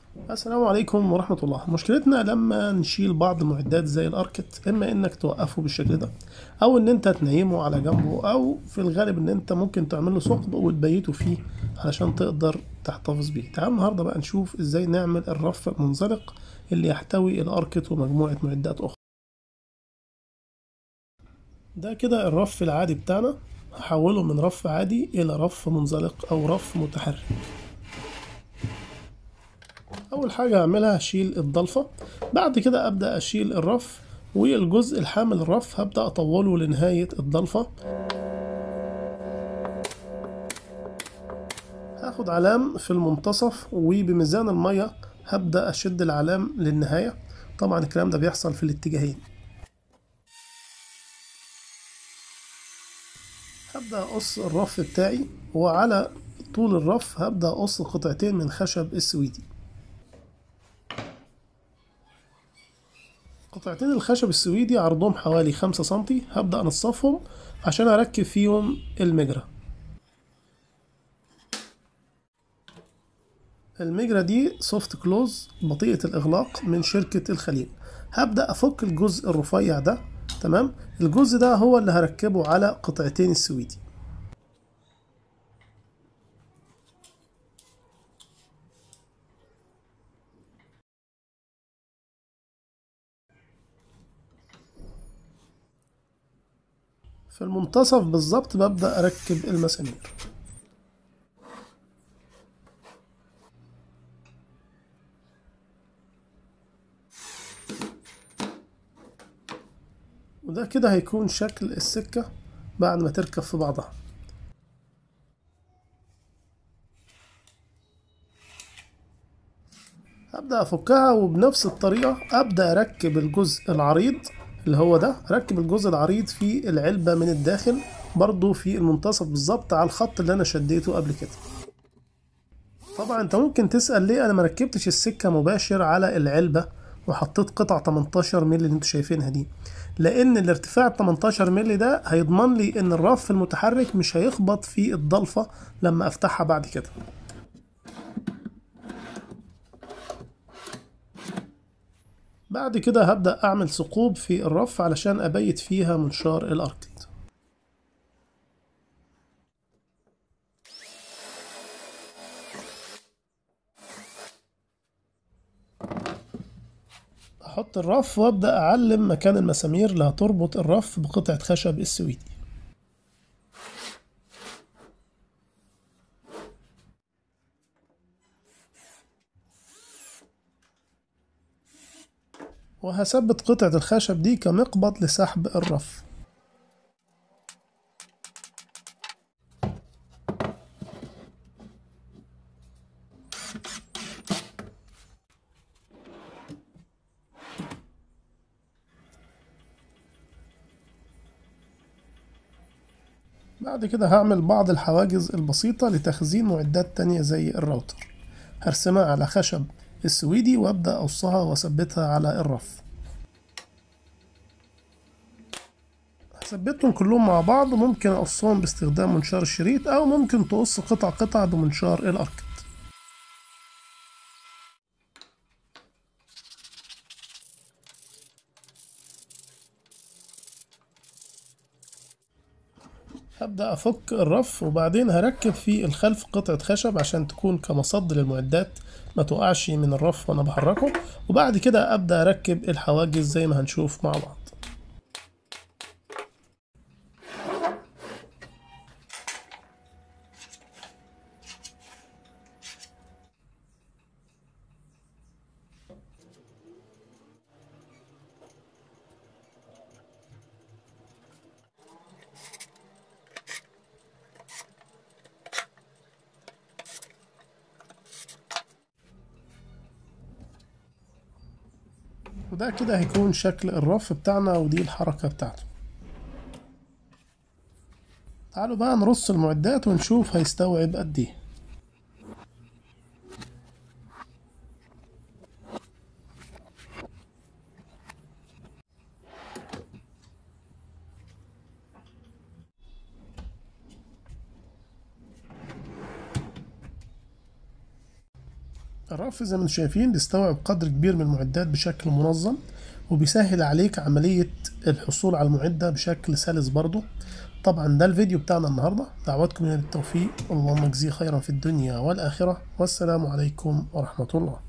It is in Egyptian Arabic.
السلام عليكم ورحمة الله مشكلتنا لما نشيل بعض المعدات زي الاركت اما انك توقفه بالشكل ده او ان انت تنيمه على جنبه او في الغالب ان انت ممكن تعمل له ثقب وتبيته فيه علشان تقدر تحتفظ بيه تعال النهارده بقى نشوف ازاي نعمل الرف منزلق اللي يحتوي الاركت ومجموعة معدات اخرى ده كده الرف العادي بتاعنا هحوله من رف عادي الى رف منزلق او رف متحرك اول حاجه هعملها هشيل الضلفه بعد كده ابدا اشيل الرف والجزء الحامل الرف هبدا اطوله لنهايه الضلفه هاخد علام في المنتصف وبميزان الميه هبدا اشد العلام للنهايه طبعا الكلام ده بيحصل في الاتجاهين هبدا اقص الرف بتاعي وعلى طول الرف هبدا اقص قطعتين من خشب السويدي قطعتين الخشب السويدي عرضهم حوالي خمسة سنتي هبدأ أنصفهم عشان أركب فيهم المجرى المجرى دي سوفت كلوز بطيئة الإغلاق من شركة الخليل هبدأ أفك الجزء الرفيع ده تمام الجزء ده هو اللي هركبه على قطعتين السويدي في المنتصف بالظبط ببدأ أركب المسامير وده كده هيكون شكل السكة بعد ما تركب في بعضها هبدأ أفكها وبنفس الطريقة أبدأ أركب الجزء العريض اللي هو ده أركب الجزء العريض في العلبة من الداخل برضو في المنتصف بالظبط على الخط اللي أنا شديته قبل كده طبعا انت ممكن تسأل ليه انا مركبتش السكة مباشر على العلبة وحطيت قطع 18 مللي اللي انتوا شايفينها دي لان الارتفاع 18 مللي ده هيضمن لي ان الرف المتحرك مش هيخبط في الضلفة لما افتحها بعد كده بعد كده هبدأ أعمل ثقوب في الرف علشان أبيت فيها منشار الأركيد أحط الرف وأبدأ أعلم مكان المسامير اللي هتربط الرف بقطعة خشب السويدي وهثبت قطعة الخشب دي كمقبض لسحب الرف بعد كده هعمل بعض الحواجز البسيطة لتخزين معدات تانية زي الراوتر هرسمها على خشب السويدي وابدأ أقصها وأثبتها على الرف هثبتهم كلهم مع بعض ممكن أقصهم باستخدام منشار الشريط أو ممكن تقص قطع قطع بمنشار الأركت هبدأ أفك الرف وبعدين هركب في الخلف قطعة خشب عشان تكون كمصد للمعدات ما تقعش من الرف وأنا بحركه وبعد كده أبدأ أركب الحواجز زي ما هنشوف مع بعض وده كده هيكون شكل الرف بتاعنا ودي الحركة بتاعته تعالوا بقى نرص المعدات ونشوف هيستوعب قد ايه الرف زي ما انتم شايفين بيستوعب قدر كبير من المعدات بشكل منظم وبيسهل عليك عملية الحصول على المعدة بشكل سلس برضو طبعا ده الفيديو بتاعنا النهاردة دعواتكم للتوفيق اللهم اجزيه خيرا في الدنيا والآخرة والسلام عليكم ورحمة الله